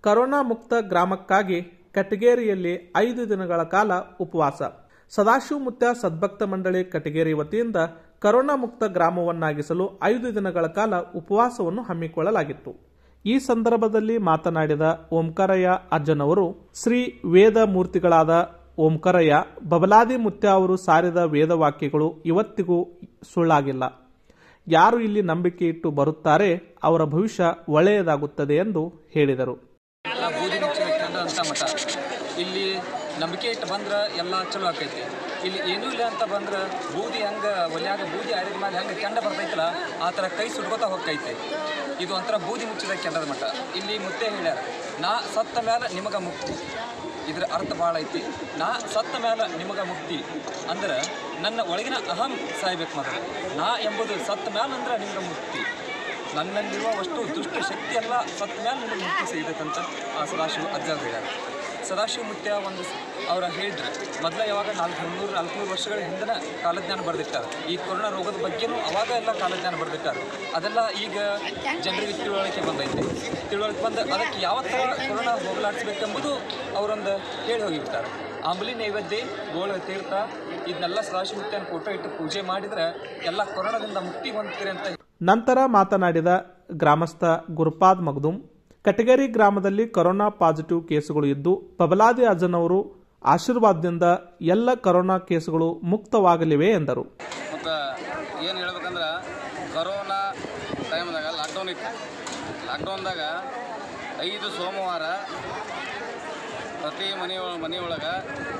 corona ಮುಕ್ತ ಗ್ರಾಮಕ್ಕಾಗಿ ಕಟಗೇರಿಯಲ್ಲಿ ಐದು ದಿನಗಳ ಕಾಲ ಉಪವಾಸ ಸದಾಶಿವ ಮುತ್ಯ ಸದ್ಭಕ್ತ ಮಂಡಳಿ ಕಟಗೇರಿ ವತಿಯಿಂದ ಕರೋನಾ ಮುಕ್ತ ಗ್ರಾಮವನ್ನಾಗಿಸಲು ಐದು ದಿನಗಳ ಕಾಲ ಉಪವಾಸವನ್ನು ಹಮ್ಮಿಕೊಳ್ಳಲಾಗಿತ್ತು ಈ ಸಂದರ್ಭದಲ್ಲಿ ಮಾತನಾಡಿದ ಓಂಕಾರಯ್ಯ ಅಜ್ಜನವರು ಶ್ರೀ ವೇದ ಮೂರ್ತಿಗಳಾದ ಓಂಕಾರಯ್ಯ ಬಬಲಾದಿ ಮುತ್ಯ ಅವರು ಸಾರಿದ ವೇದವಾಕ್ಯಗಳು ಇವತ್ತಿಗೂ ಸುಳ್ಳಾಗಿಲ್ಲ ಯಾರು ಇಲ್ಲಿ ನಂಬಿಕೆ ಇಟ್ಟು ಬರುತ್ತಾರೆ ಅವರ ಭವಿಷ್ಯ ಒಳ್ಳೆಯದಾಗುತ್ತದೆ ಎಂದು ಹೇಳಿದರು ಎಲ್ಲ ಬೂದಿ ಮುಚ್ಚಿಟ್ಕೊಂಡು ಅಂತ ಮಠ ಇಲ್ಲಿ ನಂಬಿಕೆ ಇಟ್ಟು ಬಂದ್ರೆ ಎಲ್ಲ ಚಲೋ ಆಕೈತಿ ಇಲ್ಲಿ ಏನೂ ಇಲ್ಲ ಅಂತ ಬಂದ್ರೆ ಬೂದಿ ಹಂಗೆ ಒಲ್ಯಾಗ ಬೂದಿ ಆರಿದ ಮೇಲೆ ಹೆಂಗೆ ಕೆಂಡ ಬರ್ತೈತಲ್ಲ ಆ ಥರ ಕೈ ಸುಡ್ಕೋತಾ ಹೋಗ್ತೈತಿ ಇದು ಒಂಥರ ಬೂದಿ ಮುಚ್ಚಿದ ಕೆಂಡದ ಮಠ ಇಲ್ಲಿ ಮುತ್ತೆ ಹೇಳ್ಯಾರ ನಾ ಸತ್ತ ಮೇಲೆ ನಿಮಗೆ ಮುಕ್ತಿ ಇದ್ರ ಅರ್ಥ ಭಾಳ ಐತಿ ನಾ ಸತ್ತ ಮೇಲೆ ನಿಮಗೆ ಮುಕ್ತಿ ಅಂದ್ರೆ ನನ್ನ ಒಳಗಿನ ಅಹಂ ಸಾಯ್ಬೇಕು ಮೊದಲು ನಾ ಎಂಬುದು ಸತ್ತ ಮೇಲೆ ಅಂದ್ರೆ ನಿಮ್ಗೆ ಮುಕ್ತಿ ನನ್ನಲ್ಲಿರುವ ಅಷ್ಟು ದುಷ್ಟ ಶಕ್ತಿ ಎಲ್ಲ ಸತ್ತ ಮೇಲೆ ನಿಮಗೆ ಮುಕ್ತಿ ಸಿಗಬೇಕಂತ ಆ ಸದಾಶಿವ ಅಜ್ಜ ಹೇಳ್ಯಾರ ಸದಾಶಿವ ಮುತ್ಯ ಒಂದು ಸ- ಅವ್ರ ಹೇಳಿದ್ರೆ ಮೊದಲ ಯಾವಾಗ ನಾಲ್ಕು ಮುನ್ನೂರು ನಾಲ್ಕುನೂರು ವರ್ಷಗಳ ಹಿಂದಿನ ಕಾಲಜ್ಞಾನ ಬರೆದಿಟ್ಟಾರೆ ಈ ಕೊರೋನಾ ರೋಗದ ಬಗ್ಗೆನೂ ಅವಾಗ ಎಲ್ಲ ಕಾಲಜ್ಞಾನ ಬರೆದಿಟ್ಟಾರೆ ಅದೆಲ್ಲ ಈಗ ಜನರಿಗೆ ತಿಳುವಳಿಕೆ ಬಂದೈತೆ ತಿಳುವಳಿಕೆ ಬಂದ ಅದಕ್ಕೆ ಯಾವ ಥರ ಕೊರೋನಾ ಹೋಗಲಾಡಿಸ್ಬೇಕೆಂಬುದು ಅವರೊಂದು ಹೇಳಿ ಹೋಗಿಬಿಟ್ಟಾರೆ ಆಂಬಲಿ ನೈವೇದ್ಯ ಗೋಳ ತೀರ್ಥ ಇದನ್ನೆಲ್ಲ ಸದಾಶಿವ ಮುತ್ಯನ ಫೋಟೋ ಇಟ್ಟು ಪೂಜೆ ಮಾಡಿದ್ರೆ ಎಲ್ಲ ಕೊರೋನಾದಿಂದ ಮುಕ್ತಿ ಹೊಂದ್ತೀರಿ ಅಂತ ನಂತರ ಮಾತನಾಡಿದ ಗ್ರಾಮಸ್ಥ ಗುರುಪಾದ್ ಮಗ್ದುಮ್ ಕಟಗೇರಿ ಗ್ರಾಮದಲ್ಲಿ ಕೊರೋನಾ ಪಾಸಿಟಿವ್ ಕೇಸುಗಳು ಇದ್ದು ಬಬಲಾದಿ ಅಜ್ಜನವರು ಆಶೀರ್ವಾದದಿಂದ ಎಲ್ಲ ಕೊರೋನಾ ಕೇಸುಗಳು ಮುಕ್ತವಾಗಲಿವೆ ಎಂದರು ಮತ್ತು ಏನು ಹೇಳ್ಬೇಕಂದ್ರೆ ಕರೋನಾ ಟೈಮ್ದಾಗ ಲಾಕ್ಡೌನ್ ಇತ್ತು ಲಾಕ್ಡೌನ್ದಾಗ ಐದು ಸೋಮವಾರ ಪ್ರತಿ ಮನೆ ಮನೆಯೊಳಗೆ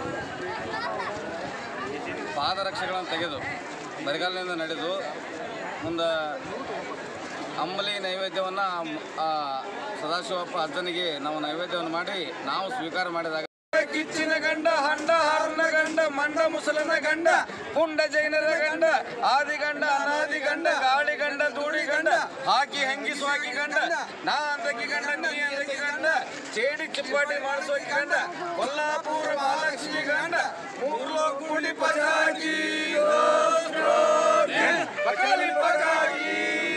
ಪಾದರಕ್ಷೆಗಳನ್ನು ತೆಗೆದು ಬರಿಗಾಲಿನಿಂದ ನಡೆದು ಮುಂದೆ ಅಂಬಲಿ ನೈವೇದ್ಯವನ್ನು ಸದಾಶಿವಪ್ಪ ಅಜ್ಜನಿಗೆ ನಾವು ನೈವೇದ್ಯವನ್ನು ಮಾಡಿ ನಾವು ಸ್ವೀಕಾರ ಮಾಡಿದಾಗ ಕಿಚ್ಚಿನ ಗಂಡ ಹಂಡ ಹಾರನ ಗಂಡ ಮಂಡ ಮುಸಲನ ಗಂಡ ಪುಂಡ ಜೈನರ ಗಂಡ ಆದಿ ಗಂಡ ಅನಾದಿ ಗಂಡ ಗಾಳಿ ಗಂಡ ಧೂಳಿ ಗಂಡ ಹಾಕಿ ಹಂಗಿಸು ಹಾಕಿ ಗಂಡ ನಾ ಅಂದಕಿ ಗಂಡ ನೀ ಅಂದಕಿ ಗಂಡ ಚೇಡಿ ಚಿಪ್ಪಾಟಿ ಮಾಡಿಸೋಕಿ ಗಂಡ ಕೊಲ್ಲಾಪುರ ಮಹಾಲಕ್ಷ್ಮಿ ಗಂಡ ಮೂರ್ಲೋ ಕೂಡಿ ಪಜಾಗಿ ಪಕಾಲಿ ಪಕಾಗಿ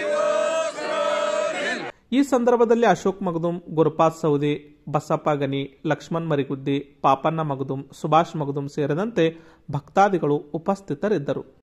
ಈ ಸಂದರ್ಭದಲ್ಲಿ ಅಶೋಕ್ ಮಗದುಮ್ ಗುರುಪಾದ್ ಸೌದಿ ಬಸಪ್ಪ ಗನಿ ಲಕ್ಷ್ಮಣ್ ಮರಿಗುದ್ದಿ ಪಾಪಣ್ಣ ಮಗದುಮ್ ಸುಭಾಷ್ ಮಗದುಮ್ ಸೇರಿದಂತೆ ಭಕ್ತಾದಿಗಳು ಉಪಸ್ಥಿತರಿದ್ದರು